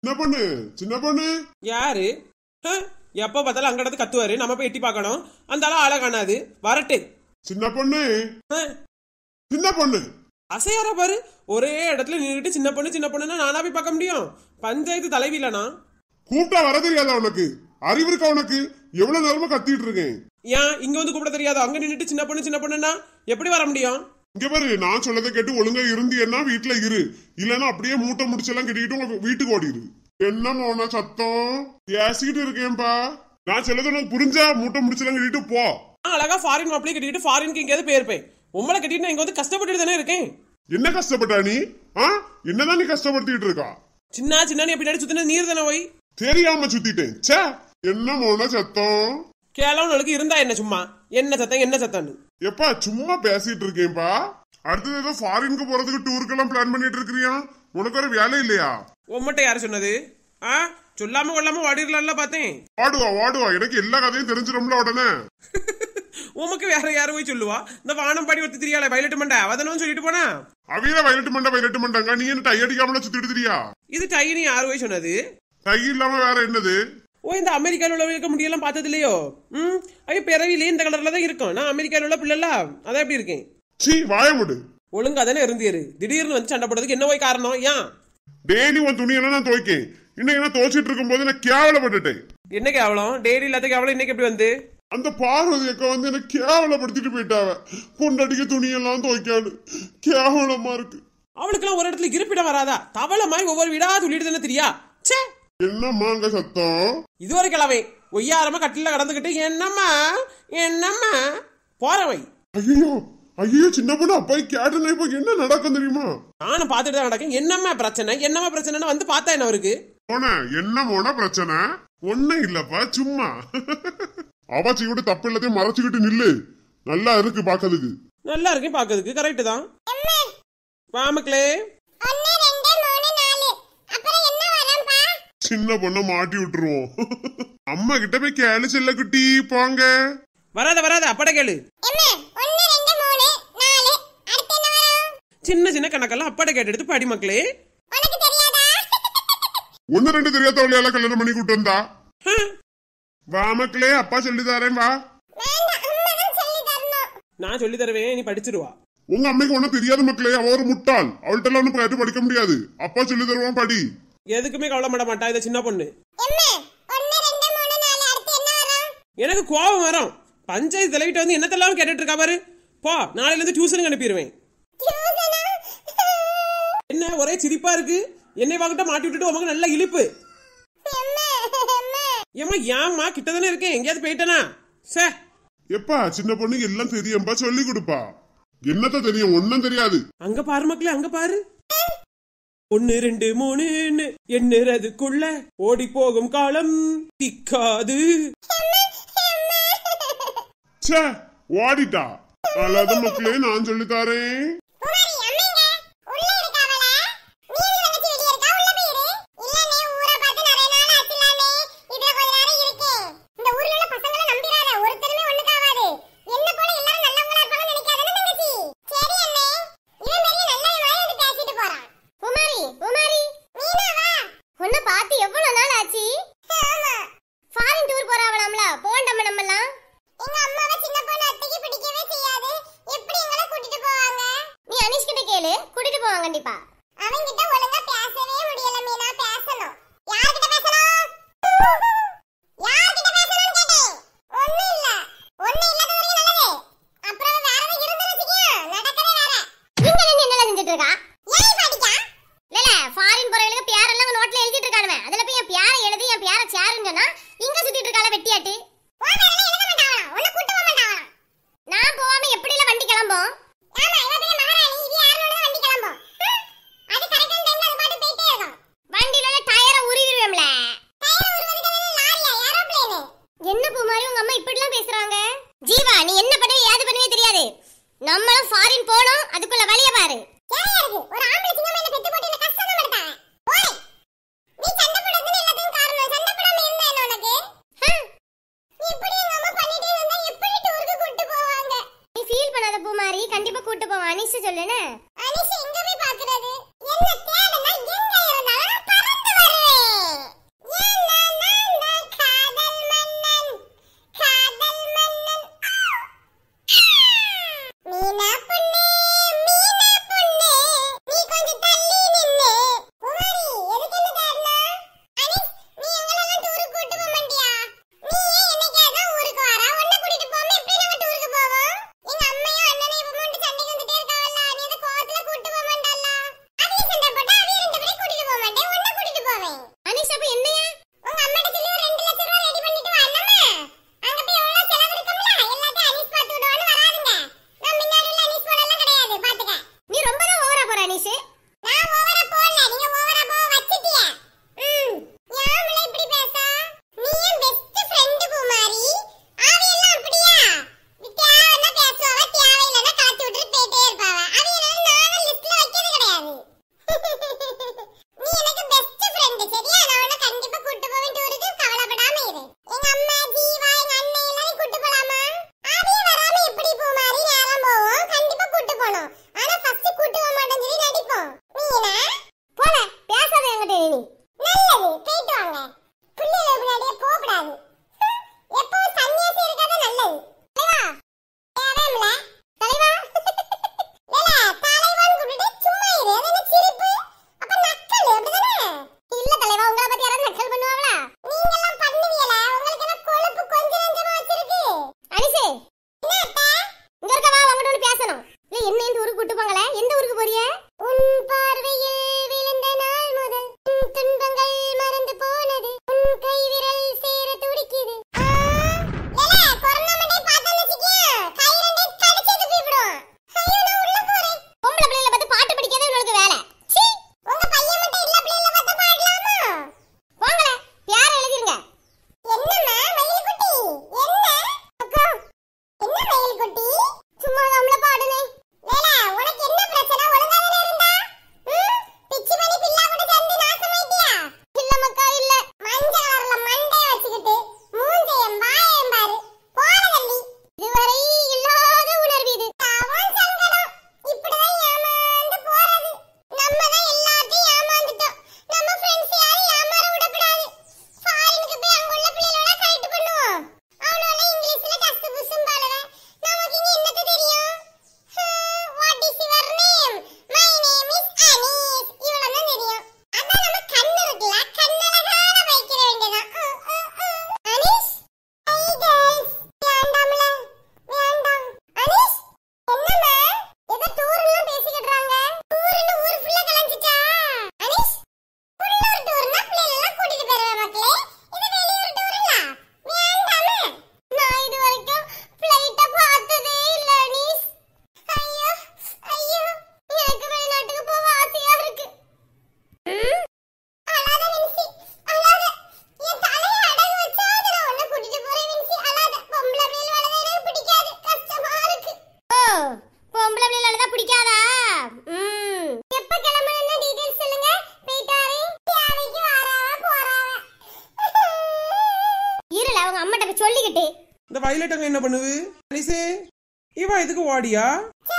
சின்ன பொண்ணு சின்ன பொண்ணு யாரு ஹ, எப்ப பார்த்தாலும் அங்க இடத்து கத்துவாரு நம்ம போய் எட்டி பார்க்கணும் அந்த ஆளு ஆளை காணாது வரட்டு சின்ன பொண்ணு ஹ, சின்ன பொண்ணு அசையாரா பாரு ஒரே இடத்துல நின்றுட்டு சின்ன பொண்ணு சின்ன பொண்ணுன்னா நானா போய் பார்க்க முடியும் பஞ்சாயத்து தலைவி இல்லனா கூப்பிட்டா வர தெரியாதா உனக்கு அறிவு இருக்கா உனக்கு எவ்வளவு நேரமா கத்திட்டு இருக்கேன் ஏன் இங்க வந்து கூப்பிட தெரியாதோ அங்க நின்னுட்டு சின்ன பொண்ணு சின்ன பொண்ணுன்னா எப்படி வர முடியும் இங்க பாரு நான் சொல்லதை கேட்டு ஒழுங்கா இருந்தியன்னா வீட்டுல இரு இல்லன்னா அப்படியே மூட்டை முடிச்செல்லாம் கட்டிக்கிட்டு உங்க வீட்டுக்கு ஓடிடு என்ன மோன சத்தம் பேசிக்கிட்டு இருக்கேன்பா நான் சொல்லதை உனக்கு புரிஞ்சா மூட்டை முடிச்செல்லாம் கட்டிட்டு போ நான் அழகா ஃபாரின் மாப்பிளைய கட்டிட்டு ஃபாரினுக்கு எங்கேயாவது போயிருப்பேன் உங்களை கட்டிட்டு நான் இங்க வந்து கஷ்டப்பட்டுட்டு தானே இருக்கேன் என்ன கஷ்டப்பட்டா நீ ஆ என்னதான் நீ கஷ்டப்படுத்திட்டு இருக்கா சின்ன சின்ன நீ பின்னாடி சுத்தின நீர் தானே போய் தெரியாம சுத்திட்டேன் ச்சே என்ன மோன சத்தம் கேளவனுக்கு இருந்தா என்ன சும்மா என்ன சத்தம் என்ன சத்தம்னு எப்பா சும்மா பேசிட்டு இருக்கேன்பா அடுத்தது ஏதோ ஃபாரினுக்கு போறதுக்கு டூருக்கெல்லாம் பிளான் பண்ணிட்டு இருக்கிறியா உனக்கு ஒரு வேலை இல்லையா உம்மட்ட யாரு சொன்னது ஆ சொல்லாம கொள்ளாம வாடிடலாம்ல பார்த்தேன் ஓடுவா ஓடுவா எனக்கு எல்லா கதையும் தெரிஞ்சிடும்ல உடனே உமக்கு வேற யாரு போய் சொல்லுவா இந்த வானம் பாடி ஒருத்தி தெரியால வயலட் மண்டை அவதானு சொல்லிட்டு போனா அவியல வயலட்டு மண்டா வயலட்டு மண்டாங்க நீ என்ன டை அடிக்காமல சுத்திட்டு திரியா இது டைனி யாரு போய் சொன்னது டை இல்லாம வேற என்னது ஓ இந்த அமெரிக்கால உள்ளவங்களுக்கு முடியெல்லாம் பார்த்தது இல்லையோ ம் ஐயோ பிறவிலே இந்த கலர்ல தான் இருக்கும் நான் அமெரிக்கால உள்ள பிள்ளைல அதான் எப்படி இருக்கேன் சீ வாய முடு ஒழுங்கா தானே இருந்தியாரு திடீர்னு வந்து சண்டை போடுறதுக்கு என்ன போய் காரணம் ஏன் டெய்லி உன் துணியெல்லாம் நான் துவைக்கேன் இன்னைக்கு நான் துவைச்சிட்டு இருக்கும் போது நான் கேவலப்பட்டுட்டேன் என்ன கேவலம் டெய்லி இல்லாத கேவலம் இன்னைக்கு எப்படி வந்து அந்த பார்வதி அக்கா வந்து என்ன கேவலப்படுத்திட்டு போயிட்டாவ பொண்டாட்டிக்கு துணியெல்லாம் துவைக்காது கேவலமா இருக்கு அவளுக்கெல்லாம் ஒரு இடத்துல இருப்பிடம் வராதா தவளை மாதிரி ஒவ்வொரு வீடா சொல்லிட்டு தானே தெரியா ச்சே என்னம்மா அங்க சத்தம் இதுவரை கிழவை ஒய்யாரமா கட்டில கடந்துகிட்டு என்னம்மா என்னம்மா போறவை ஐயோ ஐயோ சின்ன பொண்ணு அப்பா கேட்டனே இப்ப என்ன நடக்கும் தெரியுமா நானும் பார்த்துட்டு தான் நடக்கேன் என்னம்மா பிரச்சனை என்னம்மா பிரச்சனைன்னு வந்து பார்த்தா என்ன அவருக்கு போன என்ன மோன பிரச்சனை ஒண்ணும் இல்லப்பா சும்மா அவச்சி விட்டு தப்பு எல்லாத்தையும் மறைச்சுக்கிட்டு நில்லு நல்லா இருக்கு பாக்கிறதுக்கு நல்லா இருக்கேன் பாக்குறதுக்கு கரெக்ட் தான் வாமக்களே ஒன்னு ரெண்டு மூணு நாலு அப்புறம் என்ன வரம்பா சின்ன பொண்ண மாட்டி விட்டுருவோம் அம்மா கிட்ட போய் கேளு செல்ல குட்டி போங்க வராத வராத அப்பட கேளு எம்மா ஒன்னு ரெண்டு மூணு நாலு அடுத்து என்ன வரும் சின்ன சின்ன கணக்கெல்லாம் அப்பட கேட்டு எடுத்து படி மக்களே உனக்கு தெரியாதா ஒன்னு ரெண்டு தெரியாதவளையால கல்யாணம் பண்ணி கூட்டு வந்தா ஹம். வா மக்களே அப்பா சொல்லி தரேன் வா வேண்டாம் அம்மா தான் சொல்லி தரணும் நான் சொல்லி தருவேன் நீ படிச்சிருவா உங்க அம்மைக்கு ஒண்ணும் தெரியாத மக்களே அவ ஒரு முட்டாள் அவள்கிட்ட எல்லாம் ஒண்ணும் கேட்டு படிக்க முடியாது அப்பா சொல்லி தருவான் படி எதுக்குமே கவலைப்பட மாட்டா இதை சின்ன பொண்ணு எம்மா ஒன்னு ரெண்டு மூணு நாலு அடுத்து என்ன வரும் எனக்கு கோபம் வரும் பஞ்சாயத்து தலைவிட்ட வந்து என்னத்தெல்லாம் கேட்டுட்டு இருக்கா பாரு போ நாளையில இருந்து டியூஷனுக்கு அனுப்பிடுவேன் டியூசனா என்ன ஒரே சிரிப்பா இருக்கு என்னை வாங்கிட்ட மாட்டி விட்டுட்டு உமக்கு நல்ல இழிப்பு எம்மா எம்மா ஏமா ஏம்மா கிட்ட தானே இருக்கேன் எங்கேயாவது போயிட்டேனா சே எப்பா சின்ன பொண்ணுக்கு எல்லாம் தெரியும்பா சொல்லி கொடுப்பா என்னத்த தெரியும் ஒன்னும் தெரியாது அங்க பாரு மக்களே அங்க பாரு ஒன்னு ரெண்டு மூணுன்னு எண்ணுறதுக்குள்ள ஓடி போகும் காலம் திக்காது ச்சே ஓடிட்டா அல்லாத மக்களே நான் சொல்லி தரேன் குமாரி அம்மைங்க உள்ள இருக்காவல நீ நினைச்சு வெளிய இருக்கா உள்ள போயிரு இல்லனே ஊரை பார்த்து நிறைய நாள் ஆச்சுலானே இதுல கொஞ்ச நேரம் இருக்கேன் இந்த ஊர்ல உள்ள பசங்கள நம்பிராத ஒருத்தருமே ஒண்ணுக்காவாது என்ன போல எல்லாரும் நல்லவங்களா இருப்பாங்கன்னு நினைக்காதே தங்கச்சி சரி அண்ணே இவன் பெரிய நல்ல மாதிரி வந்து பேசிட்டு போறான் குமாரி குமாரி மீனா வா உன்ன பார்த்து எவ்வளவு நாள் ஆச்சு ஆமா ஃபாரின் டூர் போறாவலாம்ல போண்டம்ம நம்மலாம் எங்க அம்மாவை சின்ன பொண்ணு அத்தைக்கு பிடிக்கவே செய்யாது எப்படி எங்களை கூட்டிட்டு போவாங்க நீ அனிஷ் கிட்ட கேளு கூட்டிட்டு போவாங்க கண்டிப்பா அவன் கிட்ட ஒழுங்கா பேசவே முடியல மீனா பேசணும் யார்கிட்ட பேசணும் யார்கிட்ட பேசணும்னு கேட்டேன் ஒண்ணும் இல்ல ஒண்ணும் இல்லாத வரைக்கும் நல்லது அப்புறம் வேற ஏதாவது இருந்து வச்சுக்கியா நடக்கவே வேற நீங்க என்ன என்ன செஞ்சுட்டு இருக்கா ஏன் பாடிக்கா இல்ல ஃபாரின் போறவங்களுக்கு பேரெல்லாம் நோட்ல எழுதிட்டு இருக்கானுவே அதுல போய் என் பேரை எழுதி என் பேரை சேருன்னு சொன்னா இங்க சுத்திட்டு இருக்கால வெட்டியாட்டு நான் போகாம எப்படி இல்ல வண்டி கிளம்பும் ஆமா இவ பெரிய மகாராணி இது யாரோட வண்டி கிளம்பும் ஹம், அது கரெக்டான டைம்ல அது பாட்டு போயிட்டே இருக்கும் வண்டில உள்ள டயரை உருவிடுவேம்ல டயரை உருவதுக்கு அது லாரியா ஏரோப்ளேன் என்ன பூமாரி உங்க அம்மா இப்படி எல்லாம் பேசுறாங்க ஜீவா நீ என்ன பண்ணுவே ஏது பண்ணுவே தெரியாது நம்மளும் ஃபாரின் போனோம் அதுக்குள்ள வழிய பாரு இருக்கு ஒரு ஆம்பளை சின்ன என்ன பெத்து போட்டு என்ன கஷ்டம் படுத்தாங்க ஓய் நீ சண்டை போடுறதுன்னு எல்லாத்துக்கும் காரணம் சண்டை போடாம இருந்தா என்ன உனக்கு ஹம், இப்படி எங்க அம்மா பண்ணிட்டே இருந்தா எப்படி டூருக்கு கூட்டி போவாங்க நீ ஃபீல் பண்ணாத பூமாரி கண்டிப்பா கூட்டி போவான் அனிஷ் சொல்லுனே அனிஷ் எங்க போய் பாக்குறது என்ன தேடனா எங்க இருந்தாலும் நான் பறந்து வருவேன் நான் உன்னை கண்டிப்பா கூட்டு போவேன் டூருக்கு கவலைப்படாம இரு எங்க அம்மா ஜீவா எங்க அண்ணன் எல்லாரும் கூட்டு போலாமா ஆதியே வராம எப்படி போ மாதிரி நேரம் போவோம் கண்டிப்பா கூட்டு போனோம் ஆனா ஃபர்ஸ்ட் கூட்டு போக மாட்டேன்னு சொல்லி நடிப்போம் நீனா போல பேசாத என்கிட்ட நீ நல்லது போயிட்டு வாங்க பிள்ளைகள் முன்னாடியே போக கூடாது எப்போ சன்னியாசி இருக்காத நல்லது தலைவா தேவையில்ல தலைவா லேல தலைவான்னு கூப்பிட்டுட்டு சும்மா இரு அது என்ன சிரிப்பு அப்ப நக்கல் அப்படிதானே இல்ல தலைவா உங்களை பத்தி யாராவது நக்கல் பண்ணுவாங்களா நீங்க எல்லாம் பண்ணுவீங்களா உங்களுக்கு என்ன கொழுப்பு கொஞ்சம் நஞ்சமா வச்சிருக்கு அனிசே என்ன அத்தை இங்க இருக்க வா உங்ககிட்ட ஒண்ணு பேசணும் இல்ல என்ன இந்த ஊருக்கு கூட்டு போங்களே எந்த ஊருக்கு போறிய உன் பார்வையில் விழுந்த நாள் முதல் உன் துன்பங்கள் மறந்து போனது உன் கை விரல் சேர துடிக்குது ஆ, லேல, கொரோனா மண்டையை பார்த்தோன்னு வச்சுக்கியா, கை ரெண்டையும் கடிச்சு துப்பிவிடும். ஐயோ, நான் உள்ள போறேன். பொம்பளை பிள்ளைகளை பார்த்து பாட்டு படிக்கிறதே உங்களுக்கு வேலை. சீ, உங்க பையன் மட்டும் இல்ல பிள்ளைகளை பார்த்து பாடலாமா? போங்களே, பேரை எழுதிருங்க. என்னம்மா, மயில்குட்டி? என்ன? அக்கா, என்ன மயில்குட்டி? சும்மா நம்மள பாடுனே. லேலா, உனக்கு என்ன பிரச்சனை? ஒழுங்கா தானே இருந்தா? ம்? பிச்சி பண்ணி பில்லா கூட சேர்ந்து நாசமாயிட்டியா? இல்ல மக்கா, இல்ல. மஞ்ச கலர்ல மண்டைய வச்சுக்கிட்டு, மூஞ்சையும் வாயையும் பாரு. போனதல்லி. இதுவரை இல்லாத உணர்வு இது. அவன் சங்கடம். இப்படிதான் ஏமாந்து போறது. நம்ம தான் எல்லாத்தையும் ஏமாந்துட்டோம். நம்ம friends யாரையும் ஏமாற விடக்கூடாது. ஃபாரினுக்கு போய் அங்குள்ள பிள்ளைகளோட கரெக்ட் பண்ணுவோம். அவனோட இங்கிலீஷ்ல டஸ்ட் புஸ்ஸும் பாடுவேன். நமக்கு இங்க என்னத்த தெரியும்? ஹம், what is your name? My name is Anis. இவ்வளவுதான் தெரியும். அதான் நம்ம கண்ணு இருக்குல்ல, கண்ணழகாக வைக்கிற வேண்டியதுதான். அஹ், அஹ், அஹ். அனீஸ்? Hey guys. வேண்டாம்ல, வேண்டாம். அனீஸ், என்னம்மா? ஏதோ டூர்லாம் பேசிக்கிட்டுறாங்க. டூர்னு ஊர் full ஆ கலைஞ்சிட்டா? அனீஸ், உள்ளூர் டூர்னா பிள்ளைகளெல்லாம் கூட்டிட்டு போயிருவேன் மக்களே. இது வெளியூர் டூருல்ல? வேண்டாமே. நான் இது வரைக்கும் flight அ பார்த்ததே இல்ல அனீஸ். ஐயோ, ஐயோ, எனக்கு வெளிநாட்டுக்கு போக ஆசையா இருக்கு. அழாத வின்சி, அழாத. என் தலையை அடகு வச்சாவது நான் உன்னை கூட்டிட்டு போறேன் வின்சி, அழாத. பொம்பளை பிள்ளைகள் வளர்றது எனக்கு பிடிக்காது, கஷ்டமா இருக்கு. ஓ, பொம்பளை பிள்ளைகள் வளர்த்தா பிடிக்காதா? ம். எப்ப கிளம்பணும்னு details சொல்லுங்க, போயிட்டு வரேன். தேவைக்கு வராவ, போறாவ. இருல, அவங்க அம்மாட்ட போய் சொல்லிக்கிட்டு இந்த வயலட் அங்க என்ன பண்ணுது அனிசே இவன் எதுக்கு ஓடியா சே